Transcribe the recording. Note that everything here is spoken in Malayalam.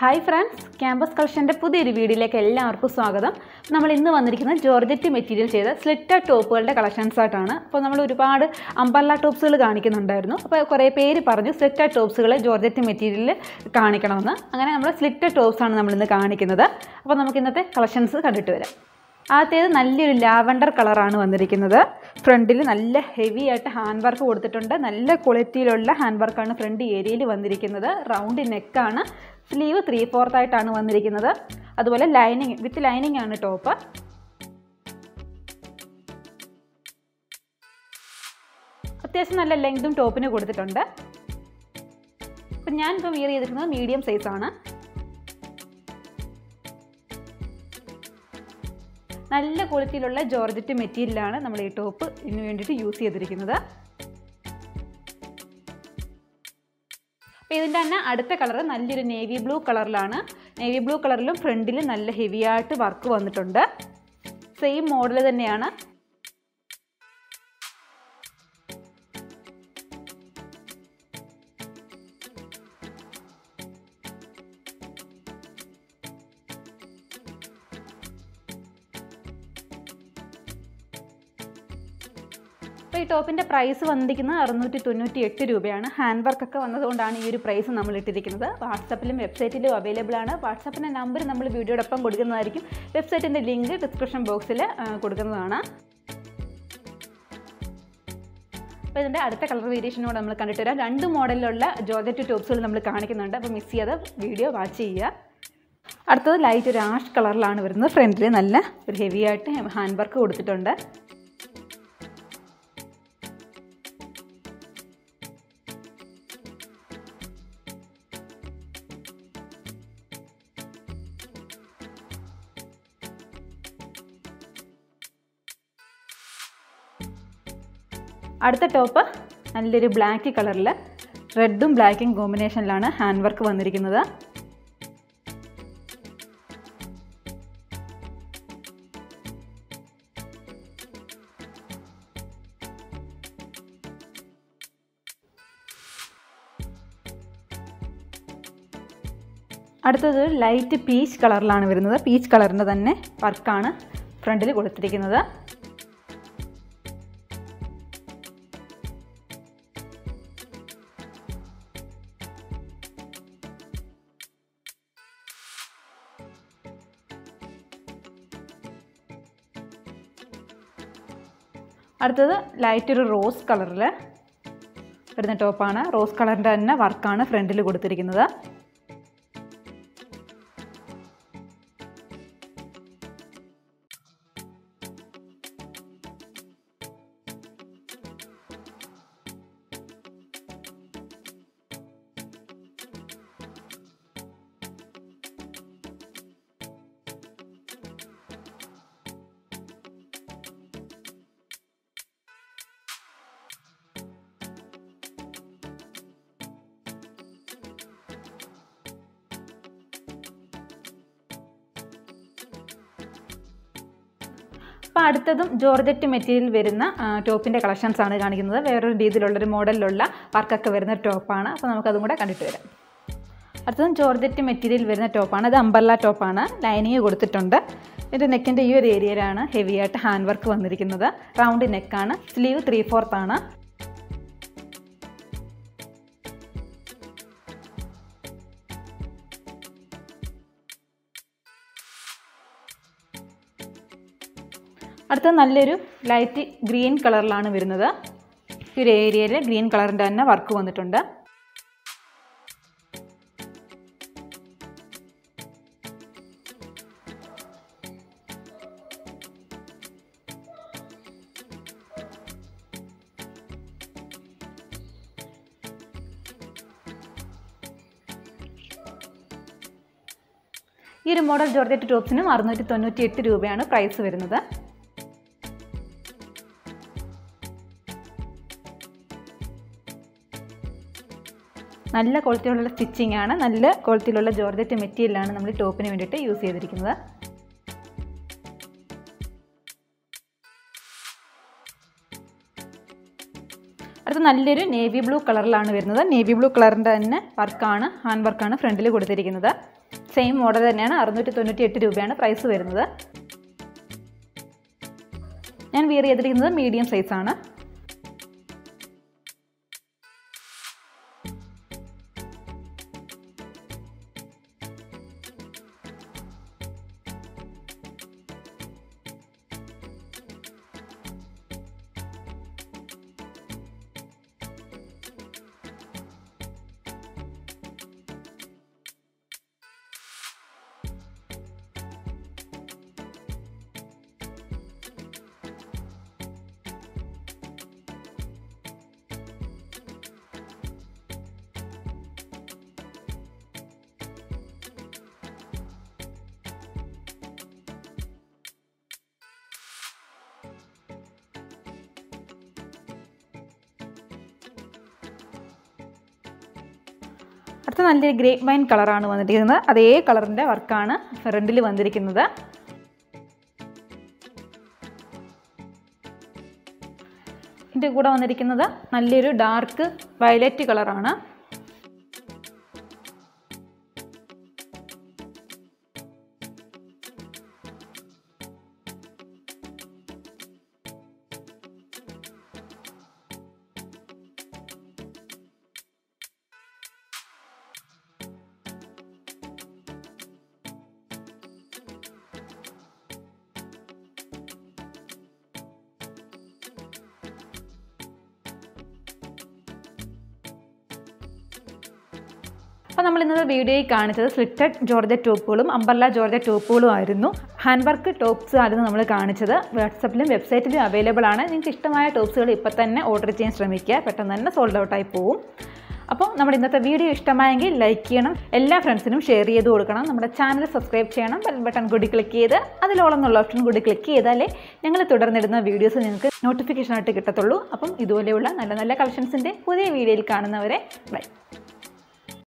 ഹായ് ഫ്രണ്ട്സ് ക്യാമ്പസ് കളക്ഷൻ്റെ പുതിയൊരു വീഡിയോയിലേക്ക് എല്ലാവർക്കും സ്വാഗതം നമ്മൾ ഇന്ന് വന്നിരിക്കുന്നത് ജോർജറ്റ് മെറ്റീരിയൽ ചെയ്ത സ്ലിറ്റർ ടോപ്പുകളുടെ കളക്ഷൻസ് ആയിട്ടാണ് അപ്പോൾ നമ്മൾ ഒരുപാട് അമ്പല്ല ടോപ്സുകൾ കാണിക്കുന്നുണ്ടായിരുന്നു അപ്പോൾ കുറേ പേര് പറഞ്ഞു സ്ലിറ്റർ ടോപ്സുകൾ ജോർജറ്റ് മെറ്റീരിയലിൽ കാണിക്കണമെന്ന് അങ്ങനെ നമ്മൾ സ്ലിറ്റർ ടോപ്സാണ് നമ്മളിന്ന് കാണിക്കുന്നത് അപ്പോൾ നമുക്ക് ഇന്നത്തെ കളക്ഷൻസ് കണ്ടിട്ട് വരാം ആദ്യത്തേത് നല്ലൊരു ലാവൻഡർ കളറാണ് വന്നിരിക്കുന്നത് ഫ്രണ്ടിൽ നല്ല ഹെവി ആയിട്ട് ഹാൻഡ് വർക്ക് കൊടുത്തിട്ടുണ്ട് നല്ല ക്വാളിറ്റിയിലുള്ള ഹാൻഡ് വർക്കാണ് ഫ്രണ്ട് ഏരിയയിൽ വന്നിരിക്കുന്നത് റൗണ്ട് നെക്കാണ് സ്ലീവ് ത്രീ ഫോർത്ത് ആയിട്ടാണ് വന്നിരിക്കുന്നത് അതുപോലെ ലൈനിങ് വിത്ത് ലൈനിങ് ആണ് ടോപ്പ് അത്യാവശ്യം നല്ല ലെങ്തും ടോപ്പിന് കൊടുത്തിട്ടുണ്ട് അപ്പം ഞാനിപ്പോൾ വിയർ ചെയ്തിരിക്കുന്നത് മീഡിയം സൈസാണ് നല്ല ക്വാളിറ്റിയിലുള്ള ജോർജറ്റ് മെറ്റീരിയലാണ് നമ്മൾ ഈ ടോപ്പ് ഇതിന് വേണ്ടിയിട്ട് യൂസ് ചെയ്തിരിക്കുന്നത് അപ്പോൾ ഇതിൻ്റെ തന്നെ അടുത്ത കളർ നല്ലൊരു നേവി ബ്ലൂ കളറിലാണ് നേവി ബ്ലൂ കളറിലും ഫ്രണ്ടിൽ നല്ല ഹെവി ആയിട്ട് വർക്ക് വന്നിട്ടുണ്ട് സെയിം മോഡൽ തന്നെയാണ് അപ്പോൾ ഈ ടോപ്പിൻ്റെ പ്രൈസ് വന്നിരിക്കുന്നത് അറുന്നൂറ്റി തൊണ്ണൂറ്റി എട്ട് രൂപയാണ് ഹാൻഡ് വർക്ക് ഒക്കെ വന്നതുകൊണ്ടാണ് ഈ ഒരു പ്രൈസ് നമ്മൾ ഇട്ടിരിക്കുന്നത് വാട്സപ്പിലും വെബ്സൈറ്റിലും അവൈലബിൾ ആണ് വാട്സപ്പിൻ്റെ നമ്പർ നമ്മൾ വീഡിയോടൊപ്പം കൊടുക്കുന്നതായിരിക്കും വെബ്സൈറ്റിൻ്റെ ലിങ്ക് ഡിസ്ക്രിപ്ഷൻ ബോക്സിൽ കൊടുക്കുന്നതാണ് അപ്പോൾ ഇതിൻ്റെ അടുത്ത കളർ വേരിയേഷനോട് നമ്മൾ കണ്ടിട്ട് വരാം രണ്ട് മോഡലിലുള്ള ജോർജറ്റ് ടോപ്സുകൾ നമ്മൾ കാണിക്കുന്നുണ്ട് അപ്പോൾ മിസ് ചെയ്യാതെ വീഡിയോ വാച്ച് ചെയ്യുക അടുത്തത് ലൈറ്റ് ഒരു ആഷ് കളറിലാണ് വരുന്നത് ഫ്രണ്ടിൽ നല്ല ഒരു ഹെവി ആയിട്ട് ഹാൻഡ് വർക്ക് കൊടുത്തിട്ടുണ്ട് അടുത്ത ടോപ്പ് നല്ലൊരു ബ്ലാക്ക് കളറിൽ റെഡും ബ്ലാക്കും കോമ്പിനേഷനിലാണ് ഹാൻഡ് വർക്ക് വന്നിരിക്കുന്നത് അടുത്തത് ലൈറ്റ് പീച്ച് കളറിലാണ് വരുന്നത് പീച്ച് കളറിൻ്റെ തന്നെ വർക്കാണ് ഫ്രണ്ടിൽ കൊടുത്തിരിക്കുന്നത് അടുത്തത് ലൈറ്റ് ഒരു റോസ് കളറിൽ വരുന്ന ടോപ്പാണ് റോസ് കളറിൻ്റെ തന്നെ വർക്കാണ് ഫ്രണ്ടിൽ കൊടുത്തിരിക്കുന്നത് അപ്പോൾ അടുത്തതും ജോർജറ്റ് മെറ്റീരിയൽ വരുന്ന ടോപ്പിൻ്റെ കളക്ഷൻസ് ആണ് കാണിക്കുന്നത് വേറൊരു രീതിയിലുള്ളൊരു മോഡലിലുള്ള വർക്കൊക്കെ വരുന്ന ടോപ്പാണ് അപ്പോൾ നമുക്കതും കൂടെ കണ്ടിട്ട് വരാം അടുത്തതും ജോർജറ്റ് മെറ്റീരിയൽ വരുന്ന ടോപ്പാണ് അത് അമ്പർല ടോപ്പാണ് ലൈനിങ് കൊടുത്തിട്ടുണ്ട് ഇതിൻ്റെ നെക്കിൻ്റെ ഈ ഒരു ഏരിയയിലാണ് ഹെവി ആയിട്ട് ഹാൻഡ് വർക്ക് വന്നിരിക്കുന്നത് റൗണ്ട് നെക്കാണ് സ്ലീവ് ത്രീ ഫോർത്ത് ആണ് അടുത്തത് നല്ലൊരു ലൈറ്റ് ഗ്രീൻ കളറിലാണ് വരുന്നത് ഈ ഒരു ഏരിയയിൽ ഗ്രീൻ കളറിൻ്റെ തന്നെ വർക്ക് വന്നിട്ടുണ്ട് ഈ ഒരു മോഡൽ ജോർജറ്റ് ടോപ്സിനും അറുന്നൂറ്റി തൊണ്ണൂറ്റി എട്ട് രൂപയാണ് പ്രൈസ് വരുന്നത് നല്ല ക്വാളിറ്റിയിലുള്ള സ്റ്റിച്ചിങ് ആണ് നല്ല ക്വാളിറ്റിയിലുള്ള ജോർജറ്റ് മെറ്റീരിയലാണ് നമ്മൾ ടോപ്പിന് വേണ്ടിയിട്ട് യൂസ് ചെയ്തിരിക്കുന്നത് അടുത്ത നല്ലൊരു നേവി ബ്ലൂ കളറിലാണ് വരുന്നത് നേവി ബ്ലൂ കളറിൻ്റെ തന്നെ വർക്കാണ് ഹാൻഡ് വർക്കാണ് ഫ്രണ്ടിൽ കൊടുത്തിരിക്കുന്നത് സെയിം മോഡൽ തന്നെയാണ് അറുന്നൂറ്റി തൊണ്ണൂറ്റി എട്ട് രൂപയാണ് പ്രൈസ് വരുന്നത് ഞാൻ വിയർ ചെയ്തിരിക്കുന്നത് മീഡിയം സൈസാണ് അടുത്ത നല്ലൊരു ഗ്രേപ്പ് വൈൻ കളറാണ് വന്നിരിക്കുന്നത് അതേ കളറിൻ്റെ വർക്കാണ് ഫ്രണ്ടിൽ വന്നിരിക്കുന്നത് ഇതിൻ്റെ കൂടെ വന്നിരിക്കുന്നത് നല്ലൊരു ഡാർക്ക് വയലറ്റ് കളറാണ് അപ്പോൾ നമ്മൾ ഇന്നത്തെ വീഡിയോയിൽ കാണിച്ചത് സ്ലിറ്റഡ് ജോർജ ടോപ്പുകളും അമ്പർല ജോർജ ടോപ്പുകളും ആയിരുന്നു ഹാൻഡ് വർക്ക് ടോപ്സ് ആയിരുന്നു നമ്മൾ കാണിച്ചത് വാട്സപ്പിലും വെബ്സൈറ്റിലും അവൈലബിൾ ആണ് നിങ്ങൾക്ക് ഇഷ്ടമായ ടോപ്സുകൾ ഇപ്പോൾ തന്നെ ഓർഡർ ചെയ്യാൻ ശ്രമിക്കുക പെട്ടെന്ന് തന്നെ സോൾഡ് ഔട്ടായി പോവും അപ്പോൾ നമ്മുടെ ഇന്നത്തെ വീഡിയോ ഇഷ്ടമായെങ്കിൽ ലൈക്ക് ചെയ്യണം എല്ലാ ഫ്രണ്ട്സിനും ഷെയർ ചെയ്ത് കൊടുക്കണം നമ്മുടെ ചാനൽ സബ്സ്ക്രൈബ് ചെയ്യണം ബെൽ ബട്ടൺ കൂടി ക്ലിക്ക് ചെയ്ത് അതിലോളെന്നുള്ള ഓപ്ഷൻ കൂടി ക്ലിക്ക് ചെയ്താലേ ഞങ്ങൾ തുടർന്നിടുന്ന വീഡിയോസ് നിങ്ങൾക്ക് നോട്ടിഫിക്കേഷൻ ആയിട്ട് കിട്ടത്തുള്ളൂ അപ്പം ഇതുപോലെയുള്ള നല്ല നല്ല കളക്ഷൻസിൻ്റെ പുതിയ വീഡിയോയിൽ കാണുന്നവരെ ബൈ